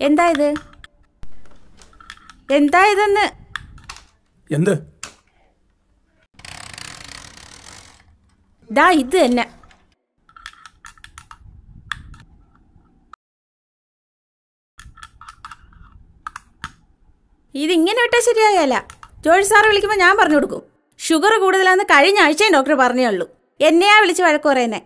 എന്താ ഇത് എന്താ ഇതെന്ന് എന്ത് ദാ ഇത് തന്നെ ഇതിങ്ങനെ വിട്ടാൽ ശരിയാകല്ല ജോർജ് സാറ് വിളിക്കുമ്പോൾ ഞാൻ പറഞ്ഞു കൊടുക്കും ഷുഗർ കൂടുതലാന്ന് കഴിഞ്ഞ ആഴ്ചയും ഡോക്ടർ പറഞ്ഞേ ഉള്ളൂ എന്നെയാ വിളിച്ച് വഴക്ക് പറയുന്നേ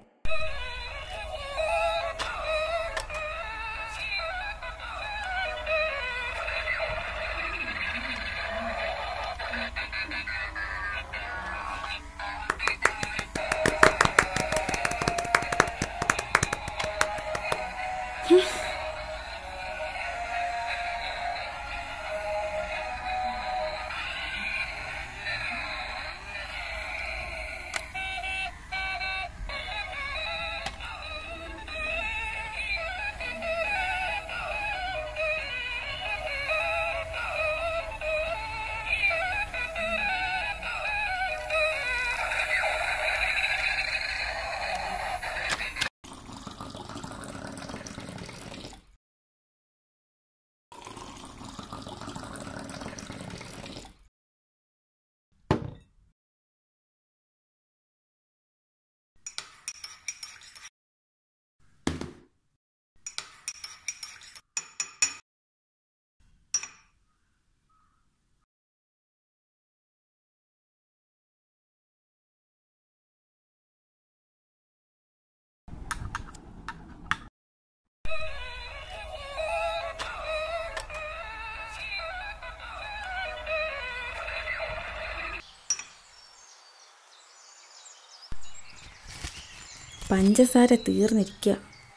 പഞ്ചസാര തീർന്നിരിക്കുക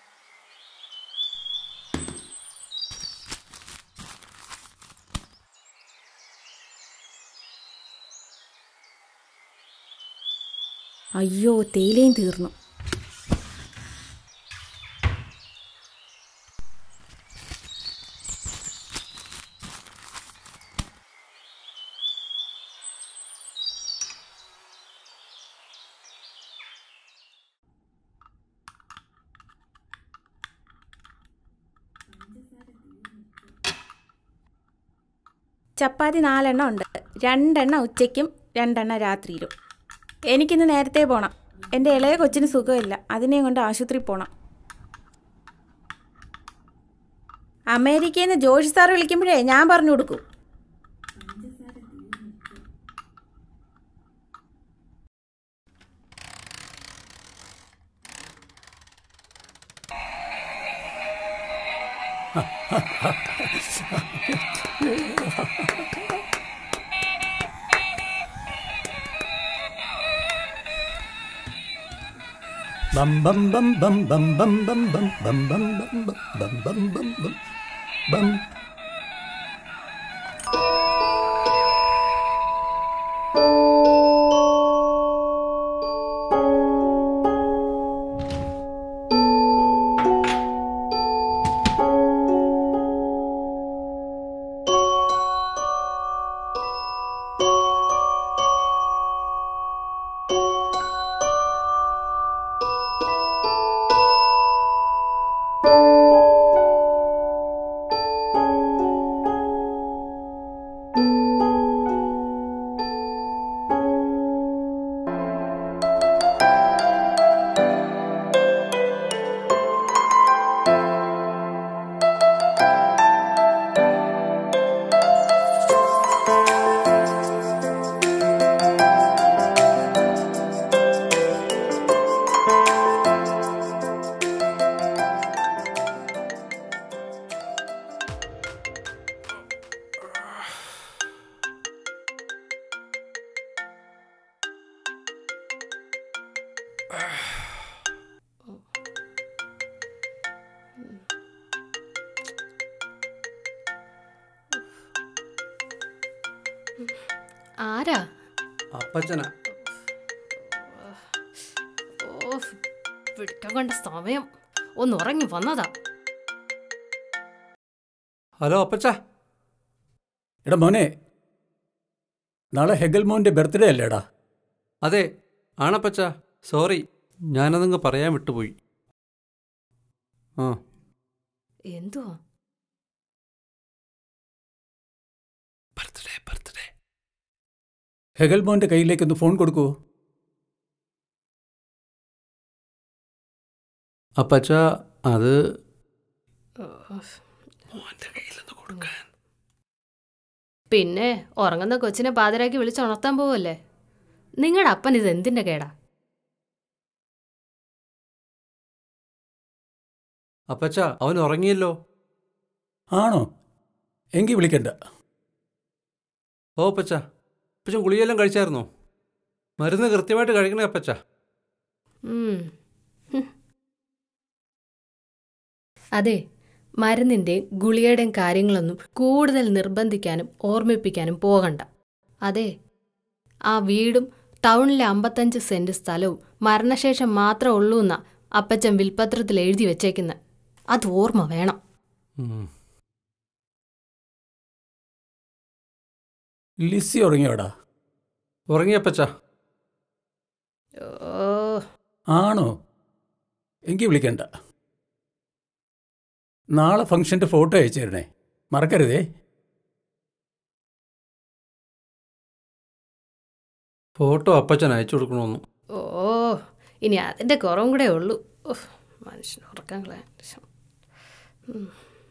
അയ്യോ തേയിലയും തീർന്നു ചപ്പാത്തി നാലെണ്ണം ഉണ്ട് രണ്ടെണ്ണം ഉച്ചയ്ക്കും രണ്ടെണ്ണം രാത്രിയിലും എനിക്കിന്ന് നേരത്തെ പോകണം എൻ്റെ ഇളയ കൊച്ചിന് സുഖമില്ല അതിനെയും കൊണ്ട് ആശുപത്രിയിൽ പോകണം അമേരിക്കയിൽ നിന്ന് ജോഷി സാർ വിളിക്കുമ്പോഴേ ഞാൻ പറഞ്ഞു കൊടുക്കും ബം ബം ബം ബം ബം ബം ബം ബം ബം ബം ബം ബം ബം ബം ബം ബം ബം ആരാ അപ്പച്ചന ഓ പിടിക്കാൻ കണ്ട സമയം ഒന്ന് ഉറങ്ങി വന്നതാ ഹലോ അപ്പച്ച എടാ മോനെ നാളെ ഹെഗൽ മോൻ്റെ ബർത്ത്ഡേ അല്ലേടാ അതെ ആണപ്പച്ച സോറി ഞാനതങ്ങ് പറയാൻ വിട്ടുപോയി ആ എന്തുവാ ഹെഗൽ മോൻ്റെ കയ്യിലേക്കൊന്ന് ഫോൺ കൊടുക്കുവോ അപ്പച്ച അത് പിന്നെ ഉറങ്ങുന്ന കൊച്ചിനെ പാതിരാക്കി വിളിച്ചുണർത്താൻ പോവല്ലേ നിങ്ങളുടെ അപ്പൻ ഇത് എന്തിന്റെ കേടാ അപ്പച്ച അവൻ ഉറങ്ങിയല്ലോ ആണോ എങ്കിൽ വിളിക്കണ്ട ഓ അപ്പച്ച അപ്പച്ചൻ ഗുളിയെല്ലാം കഴിച്ചായിരുന്നോ മരുന്ന് കൃത്യമായിട്ട് കഴിക്കണേ അപ്പച്ച ഉം. ഹും. അതെ മരുന്നിൻ്റെയും ഗുളികയുടെയും കാര്യങ്ങളൊന്നും കൂടുതൽ നിർബന്ധിക്കാനും ഓർമ്മിപ്പിക്കാനും പോകണ്ട അതെ ആ വീടും ടൗണിലെ അമ്പത്തഞ്ച് സെന്റ് സ്ഥലവും മരണശേഷം മാത്രമേ ഉള്ളൂ എന്നാ അപ്പച്ചൻ വിൽപത്രത്തിൽ എഴുതി വെച്ചേക്കുന്നത് അത് ഓർമ്മ വേണം ഉം. ലിസി ഉറങ്ങിയോടാ ഉറങ്ങി അപ്പച്ച ഓ ആണോ എങ്കിൽ വിളിക്കണ്ട നാളെ ഫംഗ്ഷൻ്റെ ഫോട്ടോ അയച്ചു തരണേ മറക്കരുതേ ഫോട്ടോ അപ്പച്ചൻ അയച്ചു കൊടുക്കണമെന്ന് ഓ ഇനി അതിൻ്റെ കുറവും കൂടെ ഉള്ളൂ ഉഫ്, മനുഷ്യന് ഉറക്കാൻ കളയാൻ ശ്ശം. ഉം.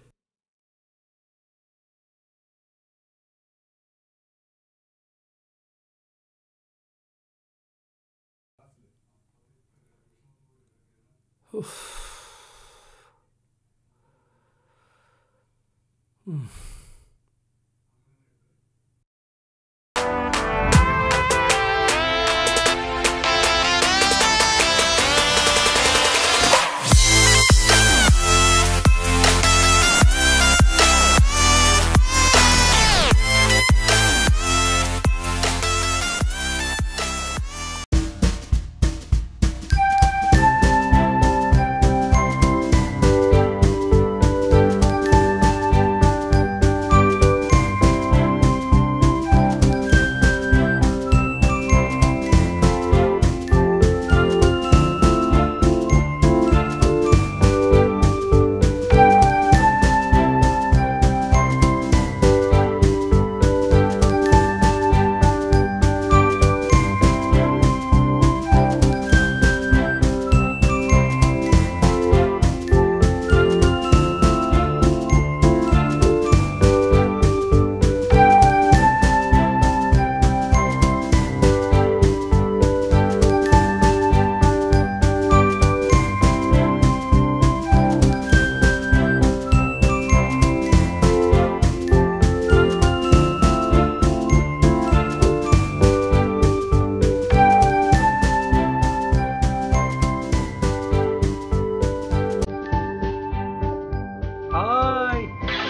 Hi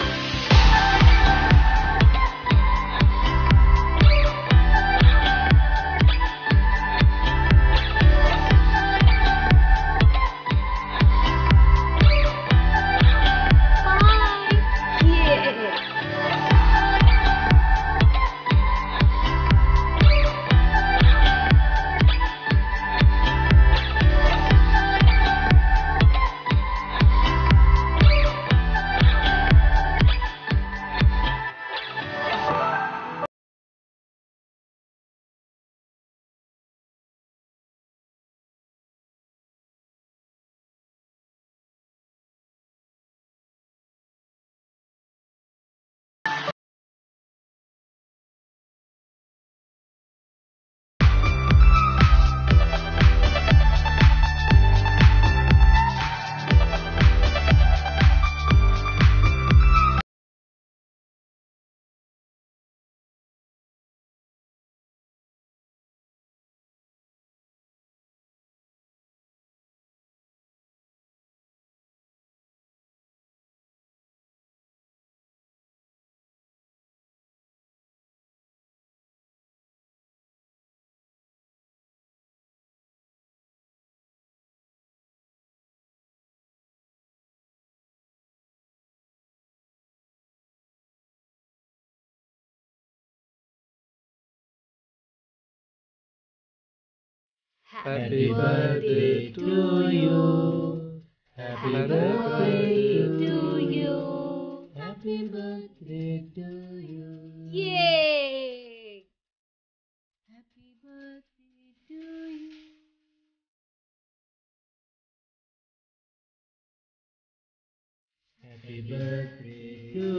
Happy birthday to you. Happy birthday to you. Happy birthday to you. Yay!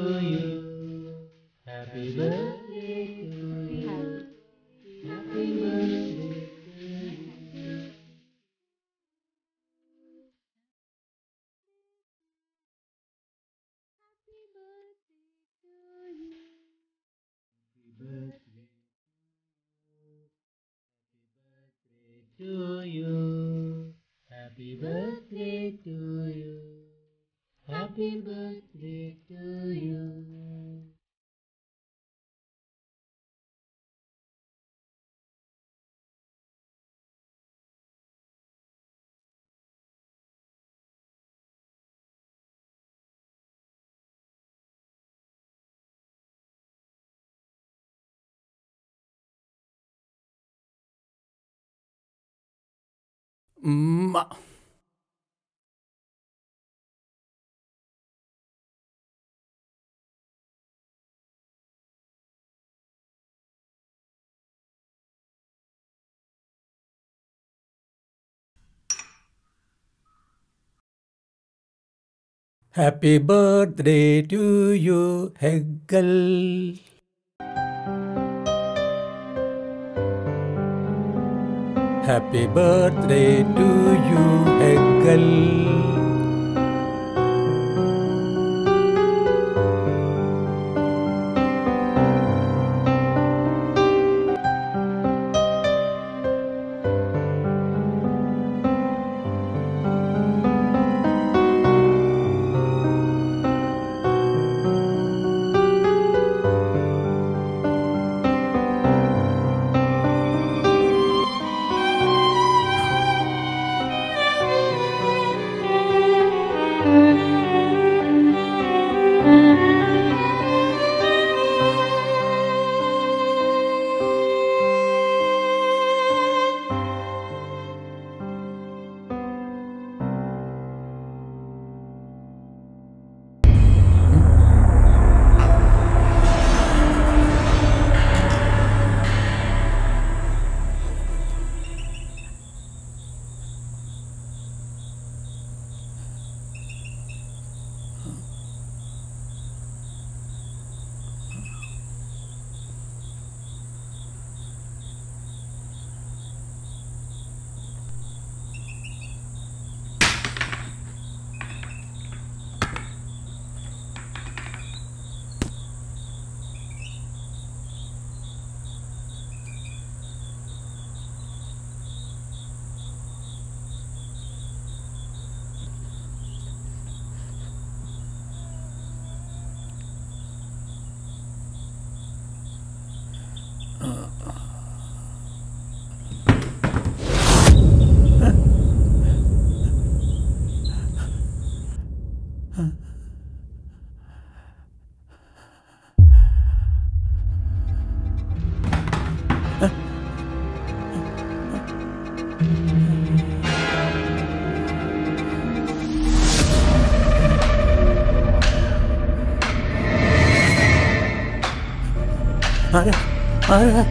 you. Happy birthday to you. Happy birthday to you. to you. Happy birthday to you. Happy birthday to you. ഉമ്മ happy birthday to you ഹെഗൽ happy birthday to you ഹെഗൽ ആരാ ആരാ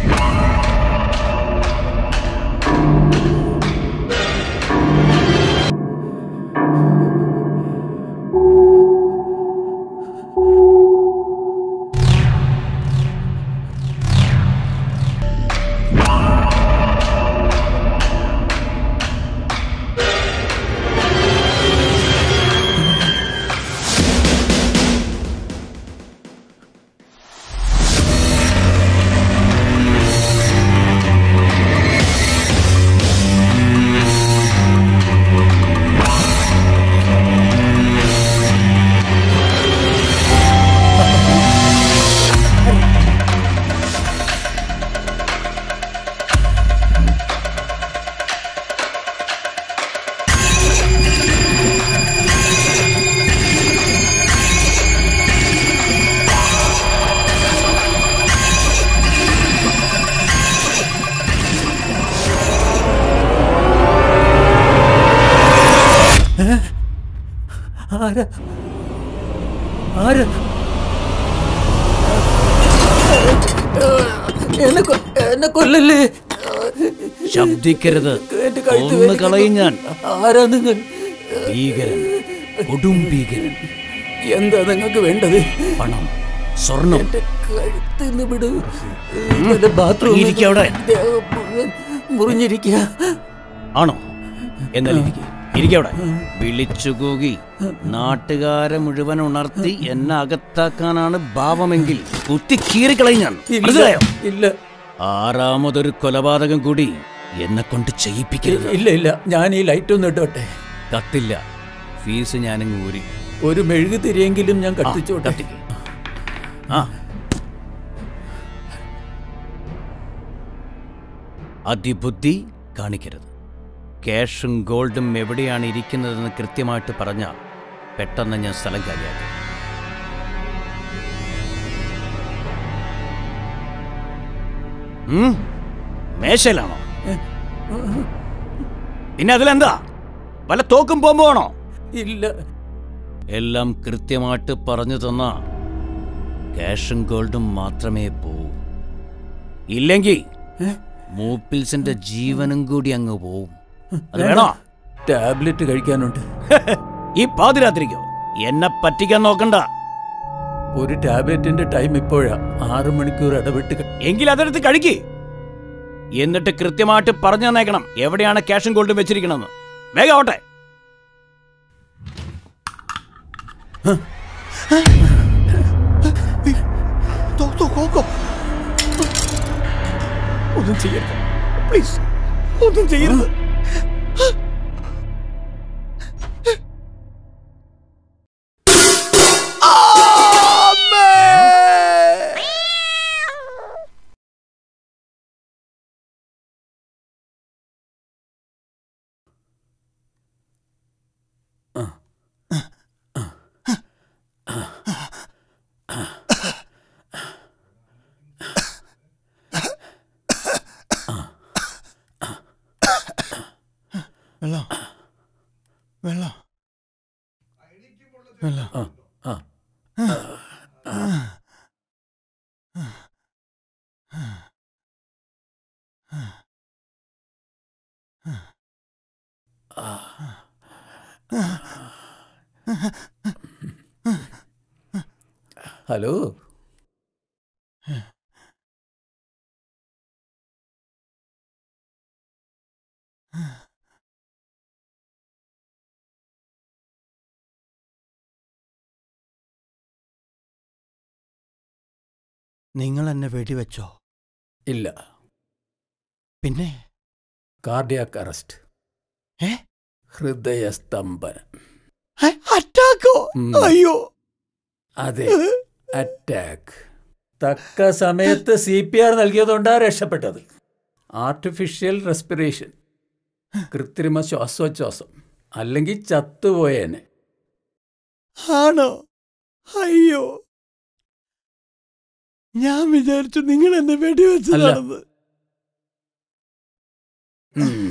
ആരാ ആരാ എന്നെ കൊ- എന്നെ കൊല്ലല്ലേ ശബ്ദിക്കരുത് എന്റെ കഴുത്ത് കൊന്നു കളയും ഞാൻ ആരാ നിങ്ങൾ ഭീകരൻ കൊടും ഭീകരൻ എന്താ നിങ്ങൾക്ക് വേണ്ടത് പണം സ്വർണം എന്റെ കഴുത്തിന് വിടൂ എന്റെ ബാത്റൂമിൽ ഇരിക്ക് അവിടെ. ദേഹം മുഴുവൻ മുറിഞ്ഞിരിക്കുക ആണോ എന്നാൽ ഇരിക്കെ ഇരിക്കവിടെ വിളിച്ചു കൂകി നാട്ടുകാരെ മുഴുവൻ ഉണർത്തി എന്നെ അകത്താക്കാനാണ് ഭാവമെങ്കിൽ കുത്തി കീറിക്കളയും ഞാൻ ഇല്ല മനസ്സിലായോ ഇല്ല ആറാമതൊരു കൊലപാതകം കൂടി എന്നെ കൊണ്ട് ചെയ്യിപ്പിക്കരുത് ഇല്ല ഇല്ല ഞാൻ ഈ ലൈറ്റ് ഒന്ന് ഇട്ടോട്ടെ കത്തില്ല ഫീസ് ഞാനങ്ങ് ഊരി ഒരു മെഴുകു തിരിയെങ്കിലും ഞാൻ ആ, കത്തിച്ചോട്ടെ കത്തിക്ക്. ആ അതിബുദ്ധി കാണിക്കരുത് ക്യാഷും ഗോൾഡും എവിടെയാണ് ഇരിക്കുന്നതെന്ന് കൃത്യമായിട്ട് പറഞ്ഞാൽ പെട്ടെന്ന് ഞാൻ സ്ഥലം കാലിയാക്കും ഉം? മേശയിലാണോ പിന്നെ അതിലെന്താ വല്ല തോക്കും ബോംബും ആണോ ഇല്ല എല്ലാം കൃത്യമായിട്ട് പറഞ്ഞു തന്ന ക്യാഷും ഗോൾഡും മാത്രമേ പോവൂ ഇല്ലെങ്കിൽ മൂപ്പിൽസിന്റെ ജീവനും കൂടി അങ്ങ് പോവും അത് വേണോ ടാബ്ലറ്റ് കഴിക്കാനുണ്ട് ഈ പാതിരാത്രിക്കോ എന്നെ പറ്റിക്കാൻ നോക്കണ്ട ഒരു ടാബ്ലറ്റിന്റെ ടൈം ഇപ്പോഴാ ആറ് മണിക്കൂർ ഇടവിട്ട് ക- എങ്കിൽ അതെടുത്ത് കഴിക്ക് എന്നിട്ട് കൃത്യമായിട്ട് പറഞ്ഞു തന്നേക്കണം എവിടെയാണ് ക്യാഷും ഗോൾഡും വെച്ചിരിക്കണമെന്ന് വേഗം ആവട്ടെ ഒന്നും ചെയ്യരുത് പ്ലീസ് ഒന്നും ചെയ്യരുത് വെള്ളം വെള്ളം വെള്ളം ആ ആ ഹലോ നിങ്ങൾ എന്നെ വെടിവെച്ചോ ഇല്ല പിന്നെ കാർഡിയാക് അറസ്റ്റ് ഏ ഹൃദയസ്തംഭനം അറ്റാക്കോ ഉം. അയ്യോ അതെ അറ്റാക്ക് തക്ക സമയത്ത് സി പി ആർ നൽകിയതുകൊണ്ടാ രക്ഷപ്പെട്ടത് ആർട്ടിഫിഷ്യൽ റെസ്പിറേഷൻ കൃത്രിമ ശ്വാസോച്ഛ്വാസം അല്ലെങ്കിൽ ചത്തുപോയേനെ ആണോ അയ്യോ ഞാൻ വിചാരിച്ചു നിങ്ങൾ എന്നെ വെടിവെച്ചതാണെന്ന് ഉം.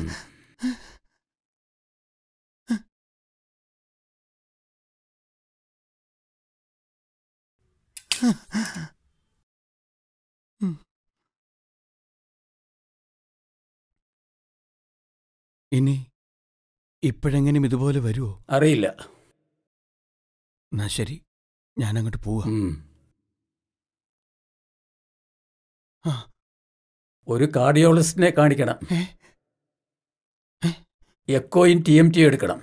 ഇനി ഇപ്പോഴെങ്ങനെയും ഇതുപോലെ വരുമോ അറിയില്ല എന്നാ ശരി ഞാൻ അങ്ങോട്ട് പോവാ ഉം. ആ. ഒരു കാർഡിയോളജിസ്റ്റിനെ കാണിക്കണം ഏ? എക്കോയും ടി എം ടി എടുക്കണം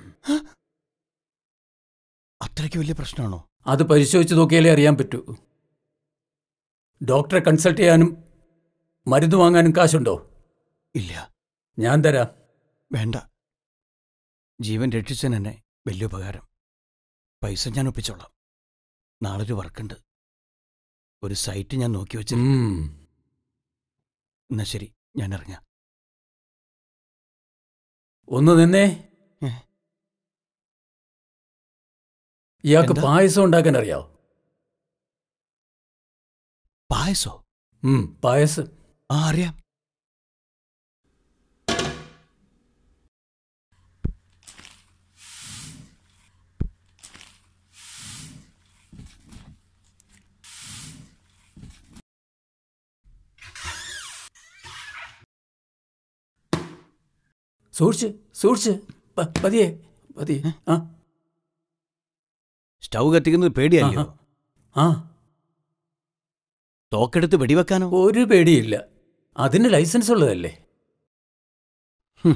അത്രയ്ക്ക് വലിയ പ്രശ്നമാണോ അത് പരിശോധിച്ച് നോക്കിയാലേ അറിയാൻ പറ്റൂ ഡോക്ടറെ കൺസൾട്ട് ചെയ്യാനും മരുന്ന് വാങ്ങാനും കാശുണ്ടോ ഇല്ല ഞാൻ തരാം വേണ്ട ജീവൻ രക്ഷിച്ചതിന് തന്നെ വലിയ ഉപകാരം പൈസ ഞാൻ ഒപ്പിച്ചോളാം നാളെ ഒരു വർക്കുണ്ട് ഒരു സൈറ്റ് ഞാൻ നോക്കി വെച്ചു ഉം. എന്നാ ശരി ഞാൻ ഇറങ്ങാം ഒന്ന് നിന്നേ ഏ? ഇയാൾക്ക് എന്താ? പായസം ഉണ്ടാക്കാൻ അറിയാവോ പായസോ ഉം, പായസം ആ അറിയാം സൂക്ഷിച്ച് സൂക്ഷിച്ച് പ- പതിയെ പതിയെ ആ സ്റ്റൗ കത്തിക്കുന്നത് പേടിയല്ലോ ആ തോക്കെടുത്ത് വെടിവെക്കാനോ ഒരു പേടിയില്ല അതിന് ലൈസൻസ് ഉള്ളതല്ലേ ഹും.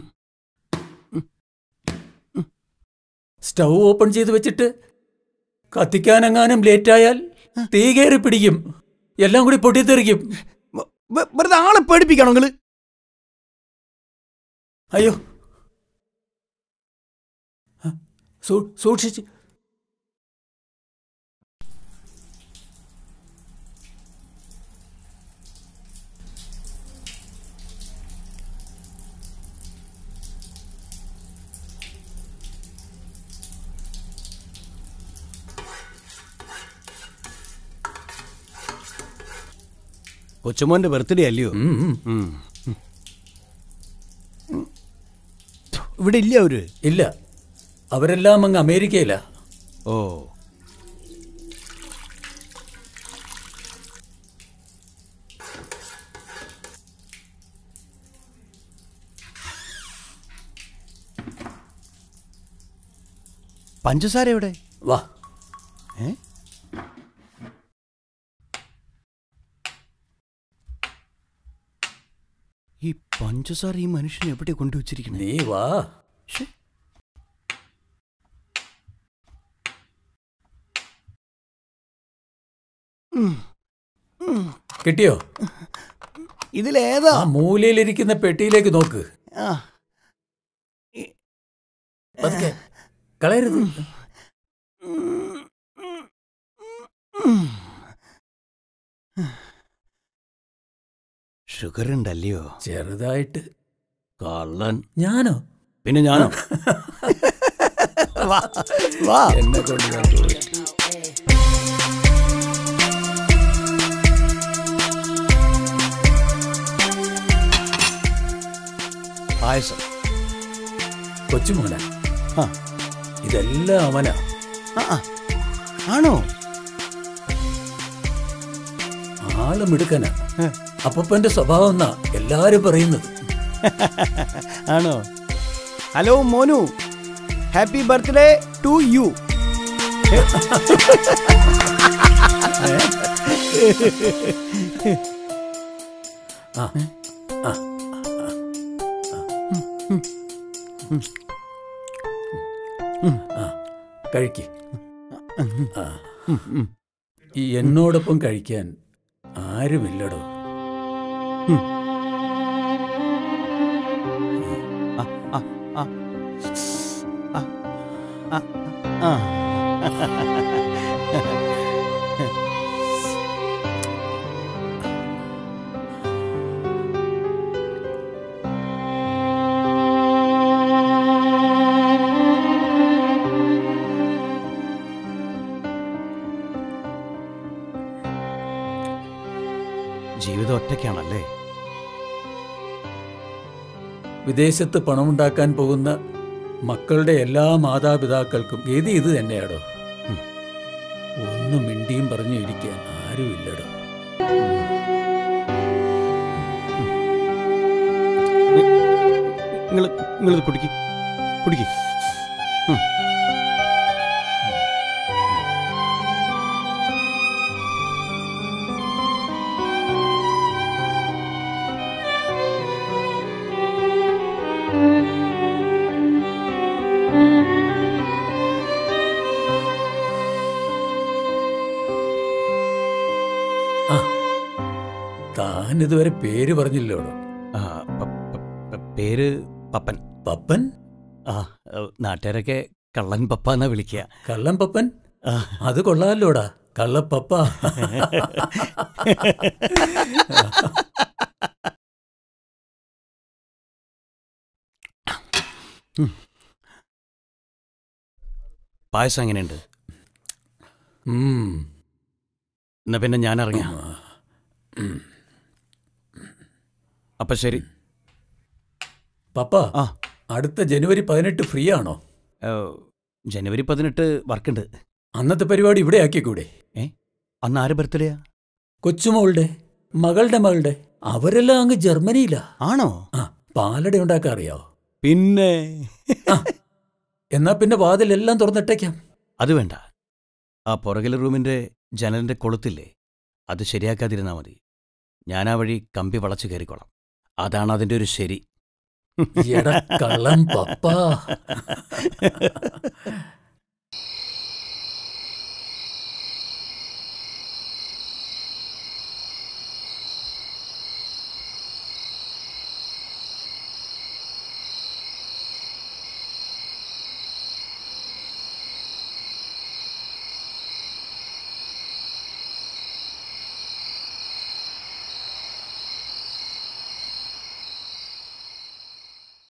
സ്റ്റൗ ഓപ്പൺ ചെയ്ത് വെച്ചിട്ട് കത്തിക്കാനെങ്ങാനും ലേറ്റായാൽ തീ കയറി പിടിക്കും എല്ലാം കൂടി പൊട്ടിത്തെറിക്കും വെ- വെ- വെറുതെ ആളെ പേടിപ്പിക്കണോ നിങ്ങള് അയ്യോ ആ, സൂ- സൂക്ഷിച്ച് കൊച്ചുമോന്റെ ബർത്ത്ഡേ അല്ലയോ ഉം, ഉം. ഉം. ഉം. ഇവിടെ ഇല്ല അവര് ഇല്ല അവരെല്ലാം അങ്ങ് അമേരിക്കയിലാ ഓ പഞ്ചസാര എവിടെ വാ ഏ ഈ പഞ്ചസാര ഈ മനുഷ്യനെ എവിടെ കൊണ്ടുവച്ചിരിക്കണേ നീ വാ ശ്ശെ. ഉം. ഉം. കിട്ടിയോ ഇതിലേതാ ആ മൂലയിലിരിക്കുന്ന പെട്ടിയിലേക്ക് നോക്ക് ആ. പതുക്കെ കളയരുത് ഷുഗർ ഉണ്ടല്ലയോ ചെറുതായിട്ട് കള്ളൻ ഞാനോ പിന്നെ ഞാനോ വാ വാ എന്നെ കൊണ്ട് ഞാൻ തോറ്റു. പായസം കൊച്ചുമോന ആ. ഇതെല്ലാം അവനാ ആ, ആ. ആണോ ആള് മിടുക്കനാ ഏ. അപ്പപ്പന്റെ സ്വഭാവം എന്നാ എല്ലാരും പറയുന്നത് ആണോ ഹലോ മോനു ഹാപ്പി ബർത്ത്ഡേ ടു യു ആ ആ ആ കഴിക്ക് ആ. ഈ എന്നോടൊപ്പം കഴിക്കാൻ ആരുമില്ലടോ ആ, ആ, ആ. ആ, ആ, ആ. ജീവിതം ഒറ്റയ്ക്കാണല്ലേ വിദേശത്ത് പണമുണ്ടാക്കാൻ പോകുന്ന മക്കളുടെ എല്ലാ മാതാപിതാക്കൾക്കും ഗതി ഇത് തന്നെയാടോ ഉം. ഒന്നും മിണ്ടിയും പറഞ്ഞു ഇരിക്കാൻ ആരുമില്ലടോ നിങ്ങൾ നിങ്ങളിത് കുടിക്ക് കുടിക്ക് ഉം. ആ താൻ ഇതുവരെ പേര് പറഞ്ഞില്ലോടോ ആ, പ- പ- പ- പേര് പപ്പൻ പപ്പൻ ആ ഏ, നാട്ടുകാരൊക്കെ കള്ളൻ പപ്പ എന്നാ വിളിക്കുക കള്ളൻ പപ്പൻ ആ. അത് കൊള്ളാലോടാ കള്ളപ്പപ്പ പായസം എങ്ങനെയുണ്ട് ഉം. എന്നാ പിന്നെ ഞാൻ ഇറങ്ങിയ അപ്പൊ ശരി പപ്പ ആ അടുത്ത ജനുവരി പതിനെട്ട് ഫ്രീ ആണോ ഏ, ജനുവരി പതിനെട്ട് വർക്കുണ്ട് അന്നത്തെ പരിപാടി ഇവിടെ ആക്കിക്കൂടെ ഏ അന്ന് ആര് ബർത്ത്ഡേയാ കൊച്ചുമോളുടെ മകളുടെ മകളുടെ അവരെല്ലാം അങ്ങ് ജർമ്മനിയിലാ ആണോ ആ പാലട ഉണ്ടാക്കാൻ അറിയാവോ പിന്നെ എന്നാ പിന്നെ വാതിലെല്ലാം തുറന്നിട്ടേക്കാം അത് വേണ്ട ആ പുറകിലെ റൂമിൻ്റെ ജനലിൻ്റെ കൊളുത്തില്ലേ അത് ശരിയാക്കാതിരുന്നാൽ മതി ഞാൻ ആ വഴി കമ്പി വളച്ച് കയറിക്കോളാം അതാണ് അതിൻ്റെ ഒരു ശരി എടാ കള്ളം പപ്പാ